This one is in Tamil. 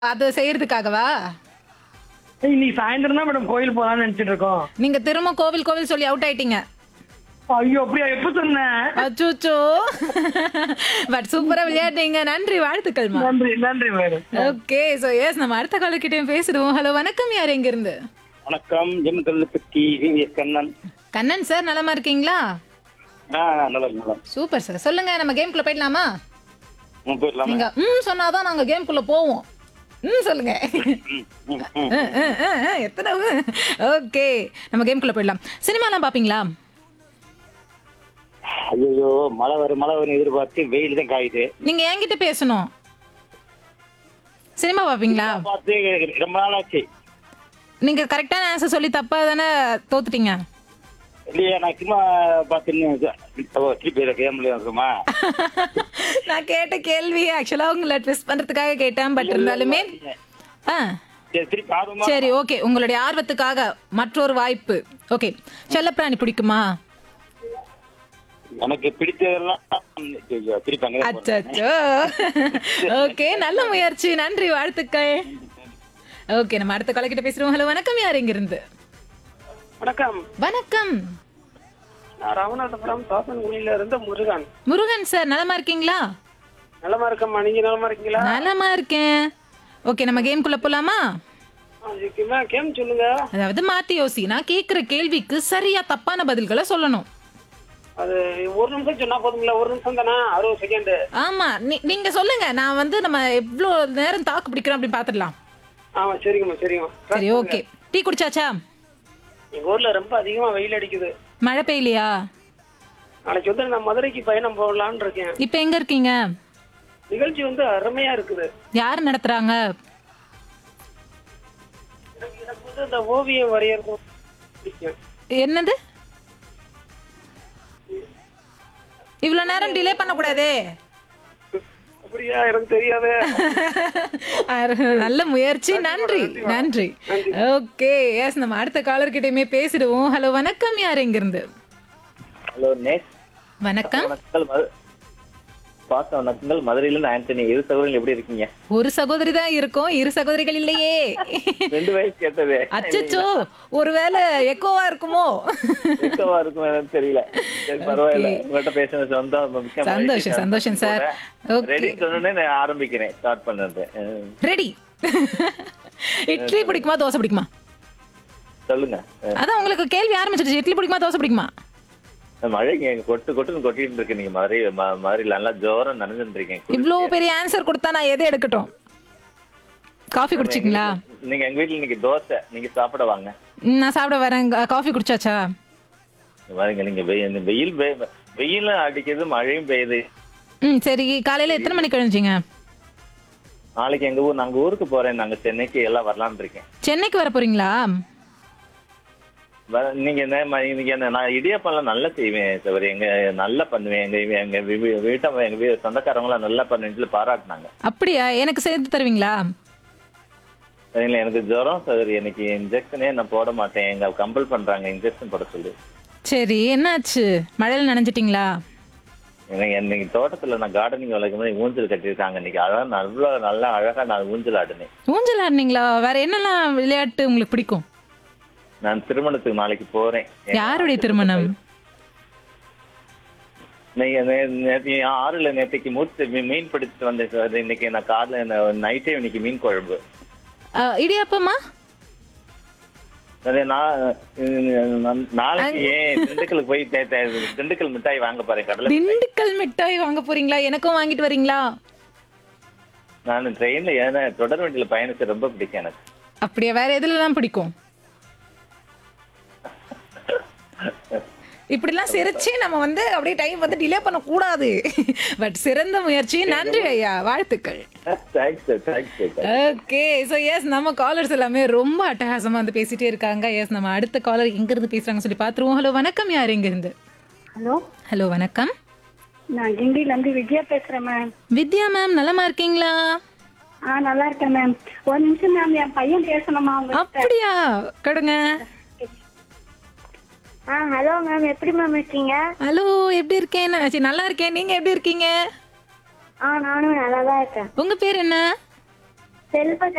அது செய்யறதுக்காகவா இன்னைக்கு சாயந்தரம் தான் மேடம் கோயில் போலாம்னு நினைச்சிட்டு இருக்கோம் நீங்க திரும்ப கோவில் கோவில் சொல்லி அவுட் ஆயிட்டீங்க ஐயோ அப்படியா எப்ப சொன்னேன் அச்சோச்சோ பட் சூப்பரா விளையாடுறீங்க நன்றி வாழ்த்துக்கள்மா நன்றி நன்றி மேடம் ஓகே சோ எஸ் நம்ம அடுத்த காலர்கிட்டயும் பேசிடுவோம் ஹலோ வணக்கம் யார் எங்க இருந்து வணக்கம் எம் கல்லுப்பட்டி விவிஎஸ் கண்ணன் கண்ணன் சார் நலமா இருக்கீங்களா ஆ நல்லா நல்லா சூப்பர் சார் சொல்லுங்க நம்ம கேம்குள்ள போயிடலாமா ம் போயிடலாமா நீங்க ம் சொன்னாதான் நாங்க கேம்குள்ள போவோம் ம் சொல்லுங்க ம், ம், ம். அஹ், அஹ், அஹ், அஹ், எத்தனை ஓகே நம்ம கேம்குள்ள போயிடலாம் சினிமாலாம் பாப்பீங்களா ஐயோ மழை வரும் மழை வரும் எதிர்பார்த்து வெயில் தான் காயுது நீங்க என்கிட்ட பேசணும் சினிமா பாப்பீங்களா பார்த்து ரொம்ப நாள் ஆச்சு நீங்க கரெக்டான ஆன்சர் சொல்லி தப்பா தானே தோத்துட்டீங்க இல்லையா நான் சும்மா பார்த்துன்னு திருப்பி கேம்ல இருக்குமா நான் கேட்ட கேள்வி ஆக்சுவலா உங்களை ட்விஸ்ட் பண்றதுக்காக கேட்டேன் பட் இருந்தாலுமே ஆ சரி திருப்பி ஆர்வமா சரி ஓகே உங்களுடைய ஆர்வத்துக்காக மற்றொரு வாய்ப்பு ஓகே செல்லப்பிராணி பிடிக்குமா எனக்கு பிடித்ததெல்லாம் ஐயோ, திருப்பி அங்கே தான் போறேன். அச்சோ ஓகே நல்ல முயற்சி நன்றி வாழ்த்துக்கள் ஓகே நம்ம அடுத்த காலக்கிட்ட பேசுறோம் ஹலோ வணக்கம் யார் இங்க இருந்து வணக்கம் வணக்கம் நான் ராமநாதபுரம் சாத்தன்குடியில இருந்து முருகன் முருகன் சார் நலமா இருக்கீங்களா நலமா இருக்கம்மா நீங்க நலமா இருக்கீங்களா நலமா இருக்கேன் ஓகே நம்ம கேம்குள்ள போலாமா ஆ, இதுக்குமே கேம் சொல்லுங்க அதாவது மாத்தி யோசி நான் கேக்குற கேள்விக்கு சரியா தப்பான பதில்களை சொல்லணும் அது ஒரு நிமிஷம் சொன்னா போதுங்களா ஒரு நிமிஷம் தானே அறுபது செகண்ட் ஆமா நீ- நீங்க சொல்லுங்க நான் வந்து நம்ம எவ்வளோ நேரம் தாக்கு பிடிக்கிறோம் அப்படின்னு பாத்துடலாம் ஆமா சரிங்கம்மா சரிங்கம்மா சரி ஓகே டீ குடிச்சாச்சா எங்க ஊர்ல ரொம்ப அதிகமா வெயில் அடிக்குது மழை பெய்யலையா நாளைக்கு வந்து நான் மதுரைக்கு பயணம் போகலான்னு இருக்கேன் இப்போ எங்க இருக்கீங்க நிகழ்ச்சி வந்து அருமையா இருக்குது யார் நடத்துறாங்க எனக்கு எனக்கு வந்து இந்த ஓவியம் வரையறது பிடிக்கும் என்னது இவ்வளவு நேரம் டிலே பண்ணக்கூடாதே அப்படியா எனக்கு தெரியாதே நல்ல முயற்சி நன்றி நன்றி ஓகே எஸ் நம்ம அடுத்த காலர்கிட்டயுமே பேசிடுவோம் ஹலோ வணக்கம் யார் எங்க இருந்து ஹலோ நேஸ் வணக்கம் வணக்கங்கள் மது பாச வணக்கங்கள் மதுரையில ஆண்டனி இரு சகோதரர்கள் எப்படி இருக்கீங்க ஒரு சகோதரி தான் இருக்கும் இரு சகோதரிகள் இல்லையே ரெண்டு வயசு கேட்டது அச்சச்சோ ஒருவேளை எக்கோவா இருக்குமோ எக்கவா இருக்கும் என்னன்னு தெரியல சரி பரவாயில்ல உங்கள்கிட்ட பேசுனது சொந்தம் மிக்க மகிழ்ச்சி. சந்தோஷம், சந்தோஷம் சார். Okay. ரெடி சொன்னோடனே நான் ஆரம்பிக்கிறேன் ஸ்டார்ட் பண்றது அஹ், ரெடி இட்லி பிடிக்குமா தோசை பிடிக்குமா சொல்லுங்க அஹ், அதான் உங்களுக்கு கேள்வி ஆரம்பிச்சிருச்சு இட்லி பிடிக்குமா தோசை பிடிக்குமா மழைங்க இங்க கொட்டு கொட்டுன்னு கொட்டிட்டு இருக்கு நீங்க மதுரை ம- மதுரையில நல்லா ஜோரம் நனைஞ்சுட்டு இருக்கேன் இவ்ளோ பெரிய ஆன்சர் கொடுத்தா நான் எதை எடுக்கட்டும் காஃபி குடிச்சிங்களா நீங்க எங்க வீட்டுல இன்னைக்கு தோசை நீங்க சாப்பிட வாங்க ம், நான் சாப்பிட வரேன் காஃபி குடிச்சாச்சா இங்க பாருங்க நீங்க வெயில் இந்த வெயில் பெய்ய- வெயிலும் அடிக்குது மழையும் பெய்யுது ம் சரி காலையில எத்தனை மணிக்கு எழுந்துச்சிங்க நாளைக்கு எங்க ஊர் நாங்க ஊருக்கு போறேன் நாங்க சென்னைக்கு எல்லாம் வரலாம்னு இருக்கேன் சென்னைக்கு வர போறீங்களா வர- நீங்க என்ன ம- இன்னைக்கு என்ன நான் இடியாப்பம்லாம் நல்லா செய்வேன் தவிர எங்க நல்லா பண்ணுவேன் எங்க வீ- எங்க வீ- வீட்டை எங்க வீ- சொந்தக்காரங்களாம் நல்லா பண்ணுவேன்னு சொல்லி பாராட்டினாங்க அப்படியா எனக்கு சேர்த்து தருவீங்களா சரிங்களா எனக்கு ஜுரம் சரி எனக்கு இன்ஜெக்ஷனே நான் போட மாட்டேன் எங்க கம்பல் பண்றாங்க இன்ஜெக்ஷன் போட சொல்லி சரி என்னாச்சு மழையில நனைஞ்சிட்டீங்களா எனக்கு இன்னைக்கு தோட்டத்துல நான் கார்டனிங் வளர்க்கும் போது ஊஞ்சல் கட்டியிருக்காங்க இன்னைக்கு அழகா நல்லா நல்லா அழகா நான் ஊஞ்சல் ஆடினேன் ஊஞ்சல் ஆடுனீங்களா வேற என்னெல்லாம் விளையாட்டு உங்களுக்கு பிடிக்கும் நான் திருமணத்துக்கு நாளைக்கு போறேன் யாருடைய திருமணம் நீங்க நே- நேத்து ஆறுல நேற்றுக்கு மூச்சு மீ- மீன் பிடிச்சிட்டு வந்தேன் சார் இன்னைக்கு நான் காலைல நைட்டே இன்னைக்கு மீன் குழம்பு ஆ, இடியாப்பமா அதே நான் நான் நாளைக்கு ஏன் திண்டுக்கலுக்கு போய் தே- தே- திண்டுக்கல் மிட்டாய் வாங்க போறேன் கடலை திண்டுக்கல் மிட்டாய் வாங்க போறீங்களா எனக்கும் வாங்கிட்டு வரீங்களா நான் ட்ரெயின்ல ஏன்னா தொடர் வண்டியில பயணிச்சு ரொம்ப பிடிக்கும் எனக்கு அப்படியா வேற எதுலலாம் பிடிக்கும் இப்படிலாம் சிரிச்சு நம்ம வந்து அப்படியே டைம் வந்து டிலே பண்ண கூடாது பட் சிறந்த முயற்சி நன்றி ஐயா வாழ்த்துக்கள் thanks sir thanks sir okay so yes நம்ம காலர்ஸ் எல்லாமே ரொம்ப அட்டகாசமா வந்து பேசிட்டே இருக்காங்க எஸ் நம்ம அடுத்த காலர் எங்க இருந்து பேசுறாங்க சொல்லி பாத்துருவோம் ஹலோ வணக்கம் யார் எங்க இருந்து ஹலோ ஹலோ வணக்கம் நான் கிண்டில இருந்து விஜயா பேசுறேன் மேம் வித்யா மேம் நலமா இருக்கீங்களா ஆ நல்லா இருக்கேன் மேம் ஒரு நிமிஷம் மேம் என் பையன் பேசணுமா உங்க அப்படியா கொடுங்க ஆ ஹலோ மேம் எப்படி மேம் இருக்கீங்க ஹலோ எப்படி இருக்கேன் நான் சரி, நல்லா இருக்கேன் நீங்க எப்படி இருக்கீங்க ஆ நானும் நல்லா தான் இருக்கேன் உங்க பேர் என்ன செல்வ